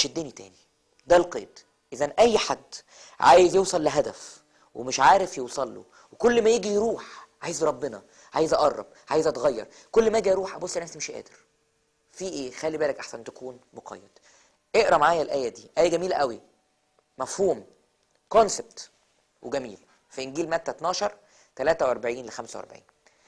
يشدني تاني ده القيد اذا اي حد عايز يوصل لهدف ومش عارف يوصل له وكل ما يجي يروح عايز ربنا عايز اقرب عايز اتغير كل ما اجي اروح ابص لنفسي مش قادر في ايه خلي بالك احسن تكون مقيد اقرا معايا الايه دي ايه جميله قوي مفهوم كونسبت وجميل في انجيل متى 12 43 ل 45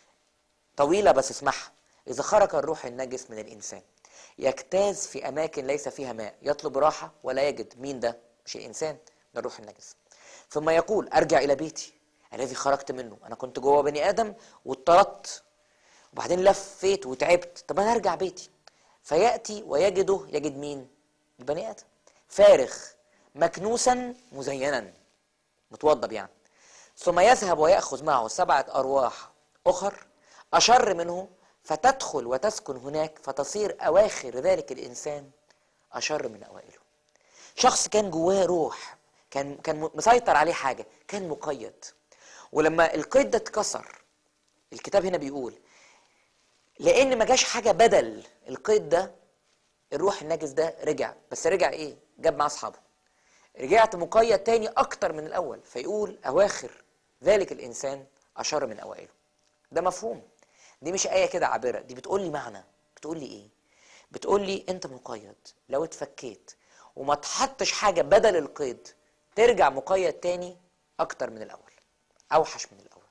طويله بس اسمعها اذا خرج الروح النجس من الانسان يجتاز في اماكن ليس فيها ماء يطلب راحه ولا يجد مين ده مش الانسان ده الروح النجس ثم يقول ارجع الى بيتي الذي خرجت منه انا كنت جوه بني ادم واضطردت وبعدين لفيت وتعبت طب انا ارجع بيتي فياتي ويجده يجد مين البني ادم فارغ مكنوسا مزينا متوضب يعني ثم يذهب ويأخذ معه سبعة أرواح أخر أشر منه فتدخل وتسكن هناك فتصير أواخر ذلك الإنسان أشر من أوائله شخص كان جواه روح كان كان مسيطر عليه حاجة كان مقيد ولما القيد ده اتكسر الكتاب هنا بيقول لأن ما جاش حاجة بدل القيد ده الروح النجس ده رجع بس رجع إيه؟ جاب معاه أصحابه رجعت مقيد تاني اكتر من الاول فيقول اواخر ذلك الانسان اشر من اوائله ده مفهوم دي مش ايه كده عابره دي بتقول لي معنى بتقول لي ايه بتقول لي انت مقيد لو اتفكيت وما تحطش حاجه بدل القيد ترجع مقيد تاني اكتر من الاول اوحش من الاول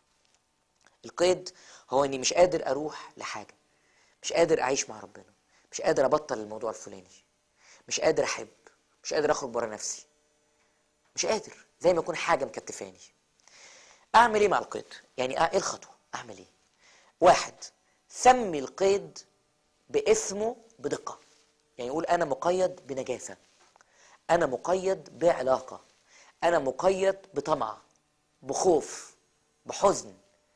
القيد هو اني مش قادر اروح لحاجه مش قادر اعيش مع ربنا مش قادر ابطل الموضوع الفلاني مش قادر احب مش قادر اخرج بره نفسي مش قادر زي ما يكون حاجه مكتفاني اعمل ايه مع القيد يعني ايه الخطوه اعمل ايه واحد سمي القيد باسمه بدقه يعني يقول انا مقيد بنجاسه انا مقيد بعلاقه انا مقيد بطمع بخوف بحزن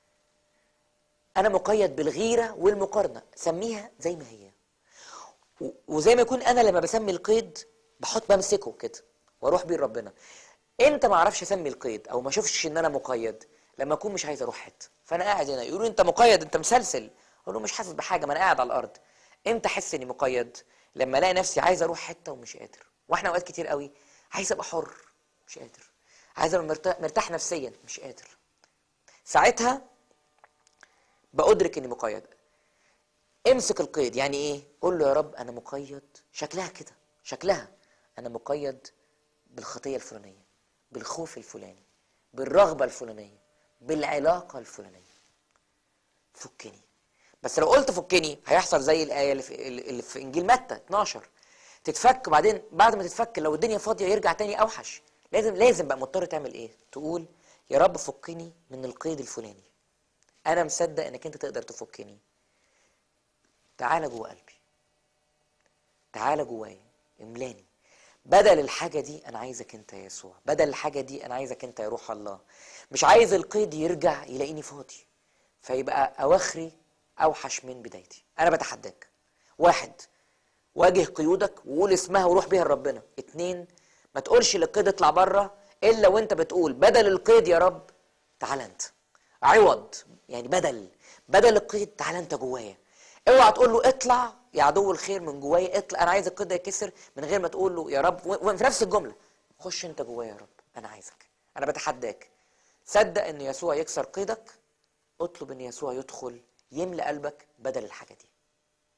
انا مقيد بالغيره والمقارنه سميها زي ما هي و- وزي ما يكون انا لما بسمي القيد بحط بمسكه كده واروح بيه لربنا امتى ما اعرفش اسمي القيد او ما اشوفش ان انا مقيد لما اكون مش عايز اروح حته فانا قاعد هنا يقولوا انت مقيد انت مسلسل اقول له مش حاسس بحاجه ما انا قاعد على الارض امتى احس اني مقيد لما الاقي نفسي عايز اروح حته ومش قادر واحنا اوقات كتير قوي عايز ابقى حر مش قادر عايز ابقى مرتاح, مرتاح نفسيا مش قادر ساعتها بأدرك اني مقيد امسك القيد يعني ايه قول له يا رب انا مقيد شكلها كده شكلها انا مقيد بالخطيه الفلانيه بالخوف الفلاني بالرغبه الفلانيه بالعلاقه الفلانيه فكني بس لو قلت فكني هيحصل زي الايه اللي في, اللي في انجيل متى 12 تتفك وبعدين بعد ما تتفك لو الدنيا فاضيه يرجع تاني اوحش لازم لازم بقى مضطر تعمل ايه تقول يا رب فكني من القيد الفلاني انا مصدق انك انت تقدر تفكني تعالى جوه قلبي تعالى جوايا املاني بدل الحاجة دي أنا عايزك أنت يا يسوع بدل الحاجة دي أنا عايزك أنت يا روح الله مش عايز القيد يرجع يلاقيني فاضي فيبقى أواخري أوحش من بدايتي أنا بتحداك واحد واجه قيودك وقول اسمها وروح بيها لربنا اتنين ما تقولش للقيد اطلع بره إلا وأنت بتقول بدل القيد يا رب تعال أنت عوض يعني بدل بدل القيد تعال أنت جوايا اوعى تقول له اطلع يا عدو الخير من جوايا اطلع انا عايزك كده يكسر من غير ما تقول له يا رب و- وفي نفس الجمله خش انت جوايا يا رب انا عايزك انا بتحداك صدق ان يسوع يكسر قيدك اطلب ان يسوع يدخل يملى قلبك بدل الحاجه دي